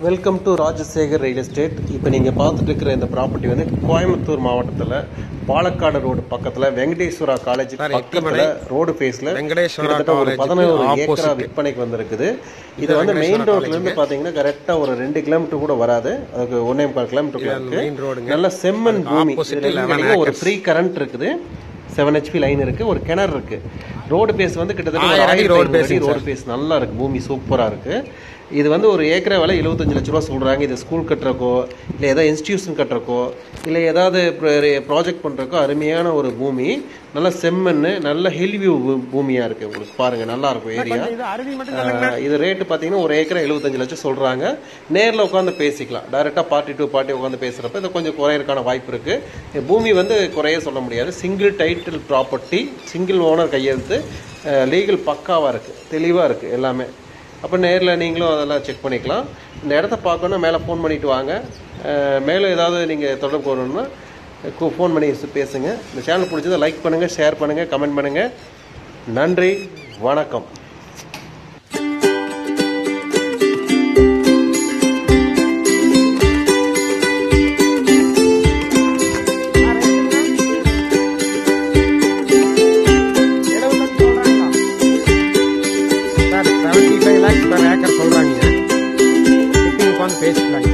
Welcome to Rajasekar real estate இப்போ நீங்கள் பார்த்துட்டு இருக்கிற இந்த ப்ராப்பர்ட்டி வந்து கோயம்புத்தூர் மாவட்டத்தில் பாலக்காடு ரோடு பக்கத்தில் வெங்கடேஸ்வரா காலேஜ் சார், பக்கத்தில் எட்டுமலை ரோடு ஃபேஸில் வெங்கடேஸ்வரா கிட்டத்தட்ட ஒரு காலேஜுக்கு பதினோரு ஏக்கரா opposite. விற்பனைக்கு வந்திருக்குது இது வந்து மெயின் ரோட்ல இருந்து பாத்தீங்கன்னா கரெக்டா ஒரு ரெண்டு கிலோமீட்டர் கூட வராது அதுக்கு ஒன்னே முக்கால் கிலோமீட்டர் இருக்கு main roadங்க. நல்ல செம்மண் பூமி opposite இதுல இருந்து 11 பாத்தீங்கன்னா ஒரு ஃப்ரீ கரண்ட் இருக்குது செவன் ஹெச்பி லைன் இருக்கு ஒரு கிணறு இருக்கு ரோடு பேஸ் வந்து கிட்டத்தட்ட ஒரு ஆயிரம் அடி ஆயிரத்தி road ஐநூறு அடி basing ரோடு பேஸ் நல்லா இருக்கு பூமி சூப்பரா இருக்கு இது வந்து ஒரு ஏக்கரை விலை எழுபத்தஞ்சு லட்ச ரூபா சொல்றாங்க இது ஸ்கூல் கட்டுறக்கோ இல்லை ஏதாவது இன்ஸ்டியூஷன் கட்டுறக்கோ இல்லை ஏதாவது ப்ராஜெக்ட் பண்றக்கோ அருமையான ஒரு பூமி நல்ல செம்மண் நல்ல ஹெல்வியூ பூமியா இருக்கு உங்களுக்கு பாருங்க நல்லா இருக்கும் ஏரியா ஆஹ் இது ரேட்டு பார்த்தீங்கன்னா ஒரு ஏக்கரை எழுபத்தஞ்சு லட்சம் சொல்றாங்க நேர்ல உட்காந்து பேசிக்கலாம் டைரெக்டாக பார்ட்டி டு பார்ட்டி உட்காந்து பேசுறப்ப இது கொஞ்சம் குறையறதுக்கான வாய்ப்பு இருக்கு இந்த பூமி வந்து குறைய சொல்ல முடியாது single title property single owner கையெழுத்து லீகல் பக்காவா இருக்கு தெளிவா இருக்கு எல்லாமே அப்போ நேரில் நீங்களும் அதெல்லாம் செக் பண்ணிக்கலாம் இந்த இடத்த பார்க்கணுன்னா மேலே ஃபோன் பண்ணிட்டு வாங்க அஹ் மேலும் ஏதாவது நீங்கள் தொடர்பு கொள்ளணும்னா ஃபோன் பண்ணி பேசுங்க இந்த சேனல் பிடிச்சதை லைக் பண்ணுங்கள் ஷேர் பண்ணுங்கள் கமெண்ட் பண்ணுங்கள் நன்றி வணக்கம் sir seventy five lakhs per acre சொல்றாங்க சிட்டிங் உட்காந்து பேசிக்கலாங்க